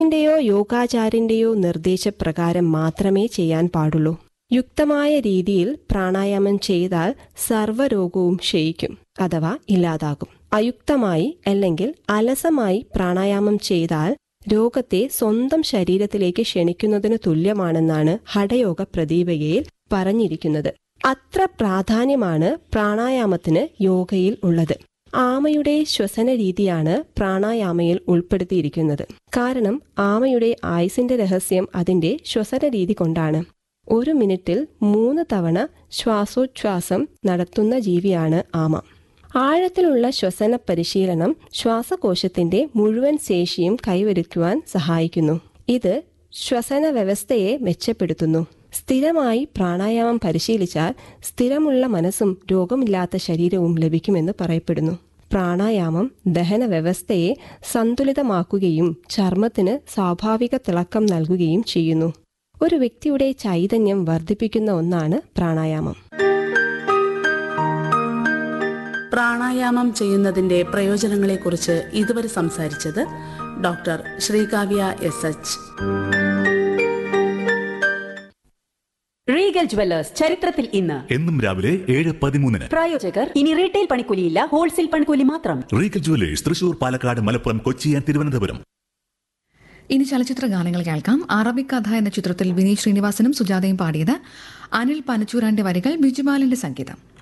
ഡോക്ടറിന്റെയോ യോഗാചാര്യന്റെയോ നിർദ്ദേശപ്രകാരം മാത്രമേ ചെയ്യാൻ പാടുള്ളൂ യുക്തമായ രീതിയിൽ പ്രാണായാമം ചെയ്താൽ സർവ്വരോഗവും ക്ഷയിക്കും അഥവാ ഇല്ലാതാകും അയുക്തമായി അല്ലെങ്കിൽ അലസമായി പ്രാണായാമം ചെയ്താൽ രോഗത്തെ സ്വന്തം ശരീരത്തിലേക്ക് ക്ഷണിക്കുന്നതിന് തുല്യമാണെന്നാണ് ഹഠയോഗ പ്രദീപകയിൽ പറഞ്ഞിരിക്കുന്നത് അത്ര പ്രാധാന്യമാണ് പ്രാണായാമത്തിന് യോഗയിൽ ഉള്ളത് ആമയുടെ ശ്വസന രീതിയാണ് പ്രാണായാമയിൽ ഉൾപ്പെടുത്തിയിരിക്കുന്നത് കാരണം ആമയുടെ ആയുസിന്റെ രഹസ്യം അതിന്റെ ശ്വസന രീതി കൊണ്ടാണ് ഒരു മിനിറ്റിൽ മൂന്ന് തവണ ശ്വാസോച്ഛ്വാസം നടത്തുന്ന ജീവിയാണ് ആമ ആഴത്തിലുള്ള ശ്വസന പരിശീലനം ശ്വാസകോശത്തിന്റെ മുഴുവൻ ശേഷിയും കൈവരിക്കുവാൻ സഹായിക്കുന്നു ഇത് ശ്വസന വ്യവസ്ഥയെ മെച്ചപ്പെടുത്തുന്നു സ്ഥിരമായി പ്രാണായാമം പരിശീലിച്ചാൽ സ്ഥിരമുള്ള മനസ്സും രോഗമില്ലാത്ത ശരീരവും ലഭിക്കുമെന്ന് പറയപ്പെടുന്നു പ്രാണായാമം ദഹന വ്യവസ്ഥയെ സന്തുലിതമാക്കുകയും ചർമ്മത്തിന് സ്വാഭാവിക തിളക്കം നൽകുകയും ചെയ്യുന്നു ഒരു വ്യക്തിയുടെ ചൈതന്യം വർദ്ധിപ്പിക്കുന്ന ഒന്നാണ് പ്രാണായാമം പ്രാണായാമം ചെയ്യുന്നതിന്റെ പ്രയോജനങ്ങളെക്കുറിച്ച് ഇതുവരെ സംസാരിച്ചത് doctor Srikavya S H Regal jewellers ചരിത്രത്തിൽ ഇന്ന് എന്നും രാവിലെ ഏഴ് പതിമൂന്നിന് പ്രായോജകർ ഇനി റീറ്റെയിൽ പണിക്കൂലിയില്ല ഹോൾസെയിൽ പണിക്കൂലി മാത്രം Regal jewellers Thrissur Palakkad Malappuram Kochi and Thiruvananthapuram ഇനി ചലച്ചിത്ര ഗാനങ്ങൾ കേൾക്കാം അറബിക് കഥ എന്ന ചിത്രത്തിൽ വിനീത് ശ്രീനിവാസനും സുജാതയും പാടിയത് അനിൽ പനച്ചൂരാന്റെ വരികൾ ബിജുബാലിന്റെ സംഗീതം